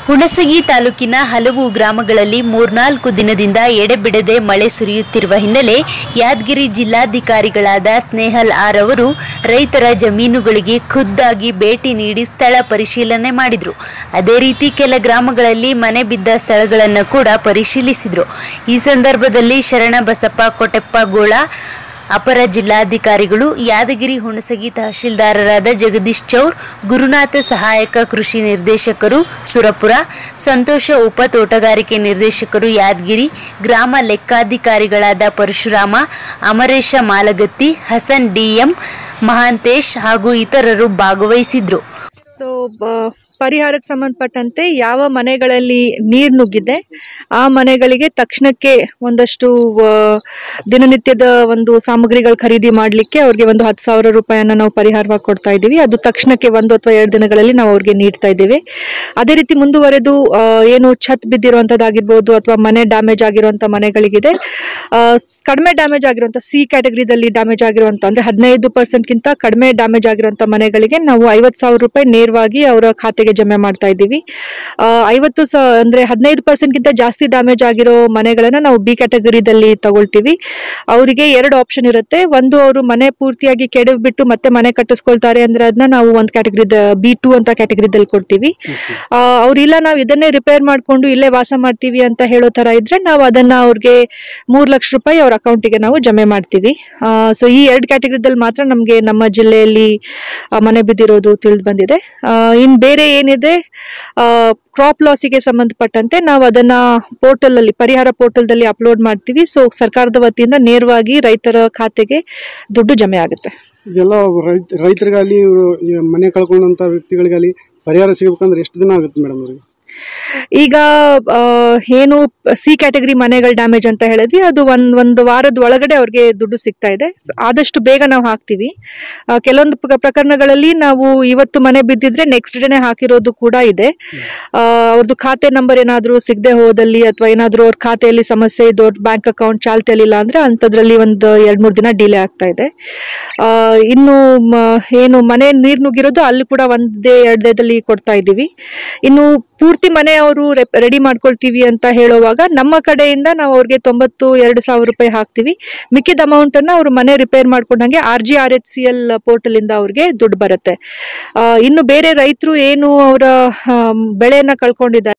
ಹುಣಸಗಿ ತಾಲೂಕಿನ ಹಲವು ಗ್ರಾಮಗಳಲ್ಲಿ ಮೂರ್ನಾಲ್ಕು ದಿನದಿಂದ ಎಡೆಬಿಡದೆ ಮಳೆ ಸುರಿಯುತ್ತಿರುವ ಹಿನ್ನೆಲೆ ಯಾದಗಿರಿ ಜಿಲ್ಲಾಧಿಕಾರಿಗಳಾದ ಸ್ನೇಹಲ್ ಆರ್ ಅವರು ರೈತರ ಜಮೀನುಗಳಿಗೆ ಖುದ್ದಾಗಿ ಭೇಟಿ ನೀಡಿ ಸ್ಥಳ ಪರಿಶೀಲನೆ ಮಾಡಿದರು ಅದೇ ರೀತಿ ಕೆಲ ಗ್ರಾಮಗಳಲ್ಲಿ ಮನೆ ಬಿದ್ದ ಸ್ಥಳಗಳನ್ನು ಕೂಡ ಪರಿಶೀಲಿಸಿದರು ಈ ಸಂದರ್ಭದಲ್ಲಿ ಶರಣಬಸಪ್ಪ ಕೊಟ್ಟೆಪ್ಪಗೋಳ ಅಪರ ಜಿಲ್ಲಾಧಿಕಾರಿಗಳು ಯಾದಗಿರಿ ಹುಣಸಗಿ ತಹಶೀಲ್ದಾರರಾದ ಜಗದೀಶ್ ಚೌರ್ ಗುರುನಾಥ ಸಹಾಯಕ ಕೃಷಿ ನಿರ್ದೇಶಕರು ಸುರಪುರ ಸಂತೋಷ ಉಪ ತೋಟಗಾರಿಕೆ ನಿರ್ದೇಶಕರು ಯಾದಗಿರಿ ಗ್ರಾಮ ಲೆಕ್ಕಾಧಿಕಾರಿಗಳಾದ ಪರಶುರಾಮ ಅಮರೇಶ ಮಾಲಗತ್ತಿ ಹಸನ್ ಡಿಎಂ ಮಹಾಂತೇಶ್ ಹಾಗೂ ಇತರರು ಭಾಗವಹಿಸಿದ್ರು ಸೊ ಪರಿಹಾರಕ್ಕೆ ಸಂಬಂಧಪಟ್ಟಂತೆ ಯಾವ ಮನೆಗಳಲ್ಲಿ ನೀರು ನುಗ್ಗಿದೆ ಆ ಮನೆಗಳಿಗೆ ತಕ್ಷಣಕ್ಕೆ ಒಂದಷ್ಟು ಆ, ದಿನನಿತ್ಯದ ಒಂದು ಸಾಮಗ್ರಿಗಳು ಖರೀದಿ ಮಾಡಲಿಕ್ಕೆ ಅವ್ರಿಗೆ ಒಂದು ಹತ್ತು ಸಾವಿರ ರೂಪಾಯಿಯನ್ನ ನಾವು ಪರಿಹಾರವಾಗಿ ಕೊಡ್ತಾ ಇದ್ದೀವಿ ಅದು ತಕ್ಷಣಕ್ಕೆ ಒಂದು ಅಥವಾ ಎರಡು ದಿನಗಳಲ್ಲಿ ನಾವು ಅವ್ರಿಗೆ ನೀಡ್ತಾ ಇದ್ದೀವಿ ಅದೇ ರೀತಿ ಮುಂದುವರೆದು ಆ, ಏನು ಛತ್ ಬಿದ್ದಿರುವಂಥದ್ದಾಗಿರ್ಬೋದು ಅಥವಾ ಮನೆ ಡ್ಯಾಮೇಜ್ ಆಗಿರುವಂಥ ಮನೆಗಳಿಗಿದೆ ಆ, ಕಡಿಮೆ ಡ್ಯಾಮೇಜ್ ಆಗಿರುವಂಥ ಸಿ ಕ್ಯಾಟಗರಿದಲ್ಲಿ ಡ್ಯಾಮೇಜ್ ಆಗಿರುವಂಥ ಅಂದ್ರೆ ಹದಿನೈದು ಪರ್ಸೆಂಟ್ಗಿಂತ ಕಡಿಮೆ ಡ್ಯಾಮೇಜ್ ಆಗಿರುವಂಥ ಮನೆಗಳಿಗೆ ನಾವು ಐವತ್ತು ಸಾವಿರ ರೂಪಾಯಿ ನೇರವಾಗಿ ಅವರ ಖಾತೆಗೆ ಜಮೆ ಮಾಡ್ತಾ ಇದ್ದೀವಿ ಆ, ಐವತ್ತು ಸ ಅಂದ್ರೆ ಹದಿನೈದು ಪರ್ಸೆಂಟ್ಗಿಂತ ಜಾಸ್ತಿ ಡ್ಯಾಮೇಜ್ ಆಗಿರೋ ಮನೆಗಳನ್ನ ನಾವು ಬಿ ಕ್ಯಾಟಗರಿದಲ್ಲಿ ತಗೊಳ್ತೀವಿ ಅವರಿಗೆ ಎರಡು ಆಪ್ಷನ್ ಇರುತ್ತೆ ಒಂದು ಅವರು ಮನೆ ಪೂರ್ತಿಯಾಗಿ ಕೆಡವ್ ಬಿಟ್ಟು ಮತ್ತೆ ಮನೆ ಕಟ್ಟಿಸ್ಕೊಳ್ತಾರೆ ಅಂದ್ರೆ ಅದನ್ನ ನಾವು ಒಂದು ಕ್ಯಾಟಗರಿ ಬಿ ಟು ಅಂತ ಕ್ಯಾಟಗರಿದಲ್ಲಿ ಕೊಡ್ತೀವಿ ಆ, ಅವ್ರಿಲ್ಲ ನಾವು ಇದನ್ನೇ ರಿಪೇರ್ ಮಾಡ್ಕೊಂಡು ಇಲ್ಲೇ ವಾಸ ಮಾಡ್ತೀವಿ ಅಂತ ಹೇಳೋ ತರ ಇದ್ರೆ ನಾವು ಅದನ್ನ ಅವ್ರಿಗೆ ಮೂರ್ ಲಕ್ಷ ರೂಪಾಯಿ ಅವ್ರ ಅಕೌಂಟಿಗೆ ನಾವು ಜಮೆ ಮಾಡ್ತೀವಿ ಸೊ ಈ ಎರಡು ಕ್ಯಾಟಗರಿದಲ್ಲಿ ಮಾತ್ರ ನಮಗೆ ನಮ್ಮ ಜಿಲ್ಲೆಯಲ್ಲಿ ಆ, ಮನೆ ಬಿದ್ದಿರೋದು ತಿಳಿದು ಬಂದಿದೆ ಆ, ಇನ್ ಬೇರೆ ಏನಿದೆ ಕ್ರಾಪ್ ಲಾಸಿಗೆ ಸಂಬಂಧಪಟ್ಟಂತೆ ನಾವು ಅದನ್ನ ಪೋರ್ಟಲ್ ಅಲ್ಲಿ ಪರಿಹಾರ ಪೋರ್ಟಲ್ದಲ್ಲಿ ಅಪ್ಲೋಡ್ ಮಾಡ್ತೀವಿ ಸೊ ಸರ್ಕಾರದ ವತಿಯಿಂದ ನೇರವಾಗಿ ರೈತರ ಖಾತೆಗೆ ದುಡ್ಡು ಜಮೆ ಆಗುತ್ತೆ ಇದೆಲ್ಲ ರೈತ ರೈತರಿಗಾಗಲಿ ಇವರು ಮನೆ ಕಳ್ಕೊಂಡಂಥ ವ್ಯಕ್ತಿಗಳಿಗಾಗಲಿ ಪರಿಹಾರ ಸಿಗಬೇಕಂದ್ರೆ ಎಷ್ಟು ದಿನ ಆಗುತ್ತೆ ಮೇಡಮ್ ಅವ್ರಿಗೆ ಈಗ ಆ, ಏನು ಸಿ ಕ್ಯಾಟಗರಿ ಮನೆಗಳ ಡ್ಯಾಮೇಜ್ ಅಂತ ಹೇಳಿದ್ವಿ ಅದು ಒಂದ್ ಒಂದು ವಾರದ ಒಳಗಡೆ ಅವ್ರಿಗೆ ದುಡ್ಡು ಸಿಗ್ತಾ ಇದೆ So, ಆದಷ್ಟು ಬೇಗ ನಾವು ಹಾಕ್ತೀವಿ ಆ, ಕೆಲವೊಂದು ಪ್ರ- ಪ್ರಕರಣಗಳಲ್ಲಿ ನಾವು ಇವತ್ತು ಮನೆ ಬಿದ್ದಿದ್ರೆ ನೆಕ್ಸ್ಟ್ ಡೇನೆ ಹಾಕಿರೋದು ಕೂಡ ಇದೆ ಆ, ಅವ್ರದ್ದು ಖಾತೆ ನಂಬರ್ ಏನಾದರೂ ಸಿಗದೆ ಹೋದಲ್ಲಿ ಅಥವಾ ಏನಾದರೂ ಅವ್ರ ಖಾತೆಯಲ್ಲಿ ಸಮಸ್ಯೆ ಇದ್ದು ಅವ್ರ ಬ್ಯಾಂಕ್ ಅಕೌಂಟ್ ಚಾಲ್ತಿಯಲ್ಲಿಲ್ಲ ಅಂದ್ರೆ ಅಂಥದ್ರಲ್ಲಿ ಒಂದು ಎರಡ್ ಮೂರು ದಿನ ಡಿಲೇ ಆಗ್ತಾ ಇದೆ ಆ, ಇನ್ನು ಮ- ಏನು ಮನೆ ನೀರು ನುಗ್ಗಿರೋದು ಅಲ್ಲಿ ಕೂಡ ಒಂದೇ ಎರಡು ದಿನದಲ್ಲಿ ಕೊಡ್ತಾ ಇದ್ದೀವಿ ಇನ್ನು ಪೂರ್ತಿ ಮನೆ ಅವರು ರೆಡಿ ಮಾಡ್ಕೊಳ್ತೀವಿ ಅಂತ ಹೇಳುವಾಗ ನಮ್ಮ ಕಡೆಯಿಂದ ನಾವು ಅವ್ರಿಗೆ ತೊಂಬತ್ತು ಎರಡು ಸಾವಿರ ರೂಪಾಯಿ ಹಾಕ್ತೀವಿ ಮಿಕ್ಕಿದ ಅಮೌಂಟ್ ಅನ್ನ ಅವರು ಮನೆ ರಿಪೇರ್ ಮಾಡ್ಕೊಂಡಂಗೆ R G R H C L portal ಇಂದ ಅವ್ರಿಗೆ ದುಡ್ಡು ಬರುತ್ತೆ ಆ, ಇನ್ನು ಬೇರೆ ರೈತರು ಏನು ಅವರ ಬೆಳೆಯನ್ನ ಕಳ್ಕೊಂಡಿದ್ದಾರೆ